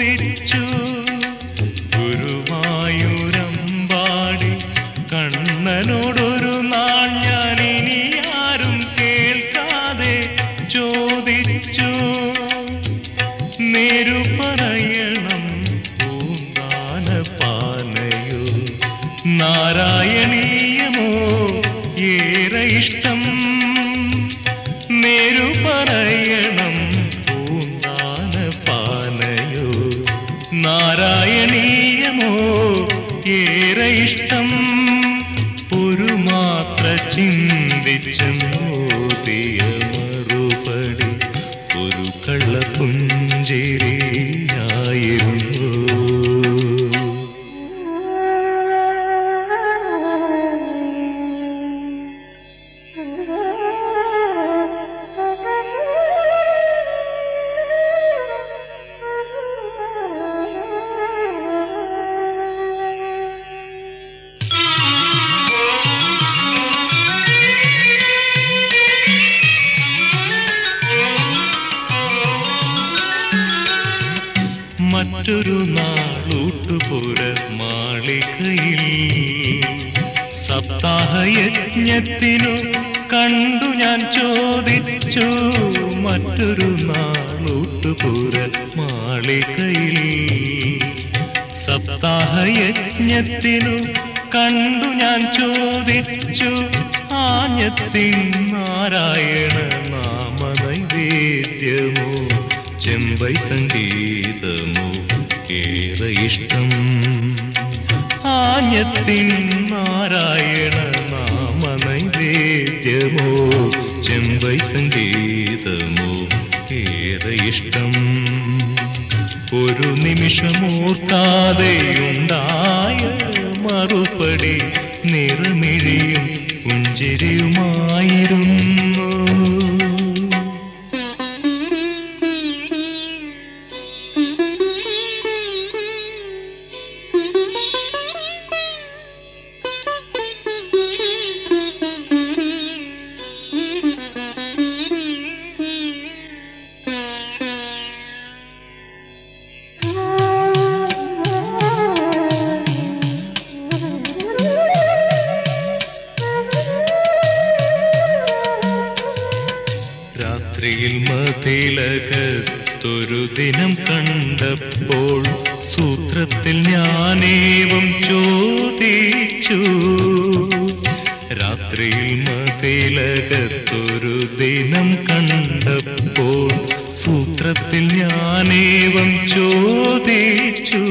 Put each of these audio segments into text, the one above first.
ചോദിച്ചു ഗുരുവായൂരമ്പാടി കണ്ണനോടൊരു നാൾ ഞാൻ ഇനി ആരും കേൾക്കാതെ ചോദിച്ചു നേരു പറയണം പൂന്താന പാനയോ നാരായണീയമോ ഏറെ ഇഷ്ടം നേരു പറയണം പൂന്താന പാനയോ നാരായണീയമോ ഏറെ ഇഷ്ടം ഒരു മാത്ര ചിന്തിച്ചോതിയ മറുപടി ഒരു കള്ളപ്പുഞ്ചേരിയായിരുന്നു മറ്റൊരു നാളൂട്ടുപുര മാളികയിൽ സപ്താഹയജ്ഞത്തിനു കണ്ടു ഞാൻ ചോദിച്ചു മറ്റൊരു നാളൂട്ടുപുര മാളികയിൽ സപ്താഹയജ്ഞത്തിനു കണ്ടു ഞാൻ ചോദിച്ചു ആഞ്ഞത്തിൻ നാരായണ നാമ നൈവേദ്യമോ ചെമ്പൈ സംഗീതമോ ഏറെ ഇഷ്ടം ആഞ്ഞത്തിൻ നാരായണ നാമ നൈവേദ്യമോ ചെമ്പൈ സംഗീതമോ ഏറെ ഇഷ്ടം ഒരു നിമിഷമോർക്കാതെയുണ്ടായ മറുപടി നിറമിഴിയും പുഞ്ചിരിയുമായിരുന്നു രാത്രിയിൽ മതിലകത്തൊരു ദിനം കണ്ടപ്പോൾ സൂത്രത്തിൽ ഞാനേവം ചോദിച്ചു രാത്രിയിൽ മതിലകത്തൊരു ദിനം കണ്ടപ്പോൾ സൂത്രത്തിൽ ഞാനേവം ചോദിച്ചു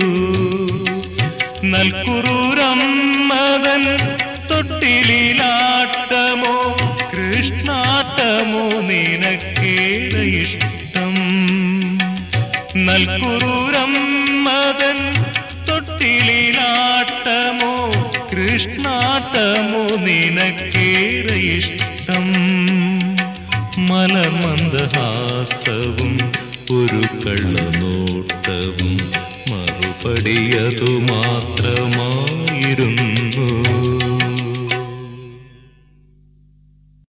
നൽകുറൂരമ്മതൻ തൊട്ടിലാട്ടമോ കൃഷ്ണാട്ടമോ നിനക്കേറെ ഇഷ്ടം നൽകുറൂരമ്മതൻ തൊട്ടിലാട്ടമോ കൃഷ്ണാട്ടമോ നിനക്കേറെ ഇഷ്ടം മലമന്ദഹാസവും ഒരു കള്ളനോട്ടവും മറുപടിയതു മാത്രമാ